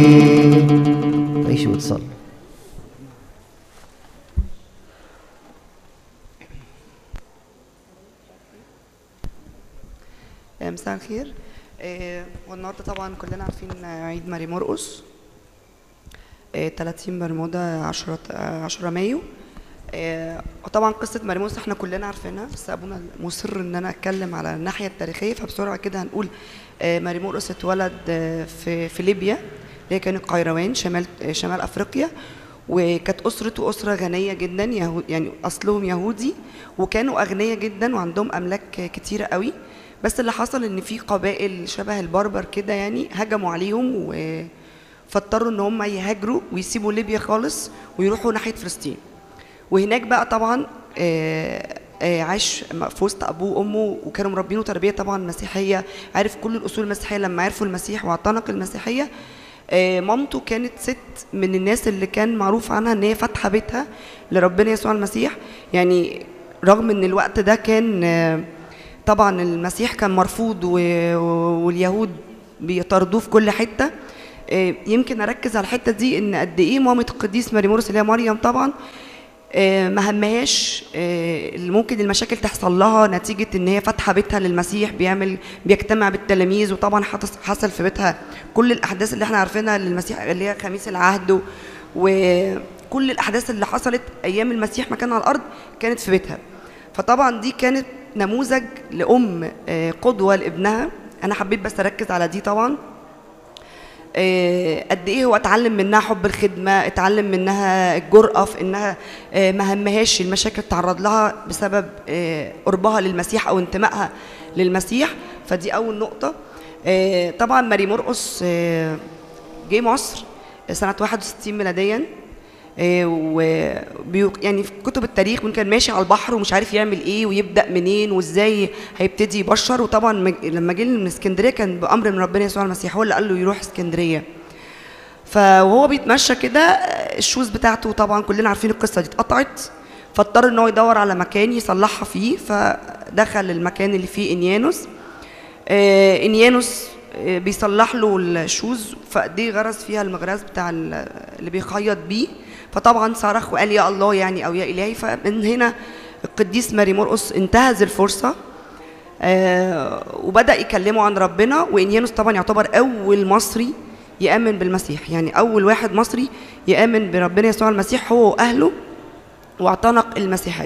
تعيشي وتصلي آه، مساء الخير آه، والنهارده طبعا كلنا عارفين آه، عيد ماري مرقس آه، 30 برمودا 10 آه، 10 مايو آه، وطبعا قصه ماري مرقس احنا كلنا عارفينها بس ابونا مصر ان انا اتكلم على الناحيه التاريخيه فبسرعه كده هنقول آه، ماري مرقس اتولد آه، في في ليبيا اللي هي كانت قيروان شمال آه، شمال افريقيا وكانت اسرته اسره غنيه جدا يهو يعني اصلهم يهودي وكانوا اغنياء جدا وعندهم املاك كتيره قوي بس اللي حصل ان في قبائل شبه البربر كده يعني هجموا عليهم و فاضطروا ان هم يهاجروا ويسيبوا ليبيا خالص ويروحوا ناحيه فلسطين وهناك بقى طبعا آه، آه، عاش في وسط ابوه وامه وكانوا مربينه تربيه طبعا مسيحيه عارف كل الاصول المسيحيه لما عرفوا المسيح واعتنق المسيحيه آه، مامته كانت ست من الناس اللي كان معروف عنها ان هي فاتحه بيتها لربنا يسوع المسيح يعني رغم ان الوقت ده كان آه، طبعا المسيح كان مرفوض و- واليهود بيطاردوه في كل حته آه، يمكن اركز على الحته دي ان قد ايه مامه القديس ماري مرقس اللي هي مريم طبعا آه، ما همهاش آه، اللي ممكن المشاكل تحصل لها نتيجه ان هي فاتحه بيتها للمسيح بيعمل بيجتمع بالتلاميذ وطبعا حصل حصل في بيتها كل الاحداث اللي احنا عارفينها للمسيح اللي هي خميس العهد و- وكل الاحداث اللي حصلت ايام المسيح ما كان على الارض كانت في بيتها فطبعا دي كانت نموذج لام آه، قدوه لابنها انا حبيت بس اركز على دي طبعا آه، قد ايه هو اتعلم منها حب الخدمه اتعلم منها الجرأه في انها آه، ما همهاش المشاكل تعرض لها بسبب آه، قربها للمسيح او انتمائها للمسيح فدي اول نقطه آه، طبعا ماري مرقس آه، جه مصر سنه 61 ميلاديا آه، وبيو يعني في كتب التاريخ من كان ماشي على البحر ومش عارف يعمل ايه ويبدا منين وازاي هيبتدي يبشر وطبعا مج- لما جه من اسكندريه كان بامر من ربنا يسوع المسيح هو اللي قال له يروح اسكندريه فوهو بيتمشى كده آه، الشوز بتاعته طبعا كلنا عارفين القصه دي اتقطعت فاضطر ان هو يدور على مكان يصلحها فيه فدخل المكان اللي فيه انيانوس آه، انيانوس آه، بيصلح له الشوز فدي غرز فيها المغراز بتاع ال- اللي بيخيط بيه فطبعا صرخ وقال يا الله يعني او يا الهي فمن هنا القديس ماري مرقس انتهز الفرصه آه، وبدا يكلمه عن ربنا وانيانوس طبعا يعتبر اول مصري يامن بالمسيح يعني اول واحد مصري يامن بربنا يسوع المسيح هو واهله واعتنق المسيحيه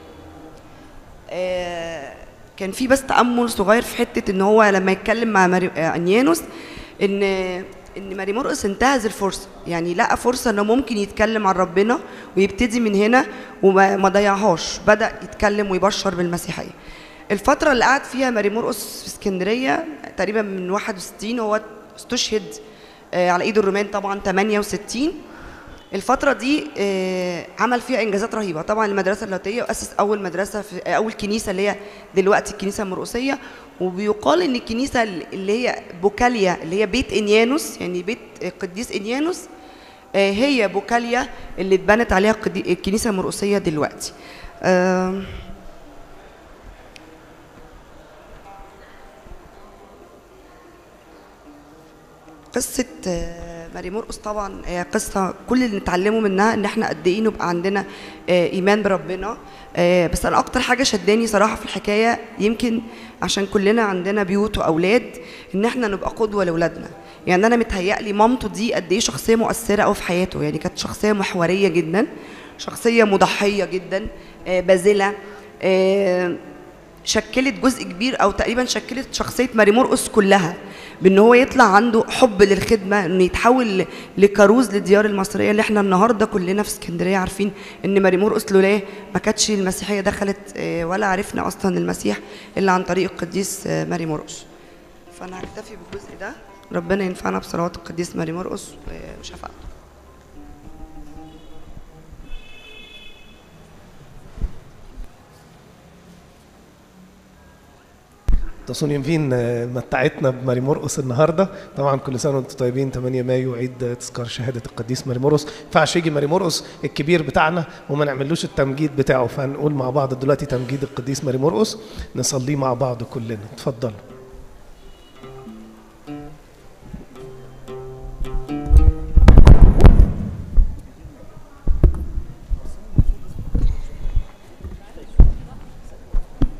آه، كان في بس تامل صغير في حته ان هو لما يتكلم مع ماري... آه، انيانوس ان ان ماري مرقس انتهز الفرصه يعني لقى فرصه انه ممكن يتكلم عن ربنا ويبتدي من هنا وما ما ضيعهاش بدا يتكلم ويبشر بالمسيحيه الفتره اللي قعد فيها ماري مرقس في اسكندريه تقريبا من 61 هو استشهد آه، على ايد الرومان طبعا 68 الفترة دي آه، عمل فيها إنجازات رهيبة طبعا المدرسة اللاهوتية وأسس أول مدرسة في آه، أول كنيسة اللي هي دلوقتي الكنيسة المرقسية وبيقال إن الكنيسة اللي هي بوكاليا اللي هي بيت إنيانوس يعني بيت القديس إنيانوس آه، هي بوكاليا اللي اتبنت عليها القدي- الكنيسة المرقسية دلوقتي آم، قصة آه، ماري مرقس طبعا هي قصة كل اللي نتعلمه منها ان احنا قد ايه نبقى عندنا آه، ايمان بربنا آه، بس انا اكتر حاجة شداني صراحة في الحكاية يمكن عشان كلنا عندنا بيوت واولاد ان احنا نبقى قدوة لاولادنا يعني انا متهيألي مامته دي قد ايه شخصية مؤثرة قوي في حياته يعني كانت شخصية محورية جدا شخصية مضحية جدا آه، باذلة آه، شكلت جزء كبير او تقريبا شكلت شخصيه ماري مرقس كلها بان هو يطلع عنده حب للخدمه انه يتحول ل- لكروز للديار المصريه اللي احنا النهارده كلنا في اسكندريه عارفين ان ماري مرقس لولاه ما كانتش المسيحيه دخلت آه، ولا عرفنا اصلا المسيح الا عن طريق القديس آه، ماري مرقس فانا هكتفي بالجزء ده ربنا ينفعنا بصلوات القديس ماري مرقس آه، وشفاعته تصوني فين متعتنا بماري مرقس النهارده طبعا كل سنه وانتم طيبين 8 مايو عيد تذكار شهاده القديس ماري مرقس ما ينفعش يجي ماري مرقس الكبير بتاعنا وما نعملوش التمجيد بتاعه فهنقول مع بعض دلوقتي تمجيد القديس ماري مرقس نصليه مع بعض كلنا اتفضلوا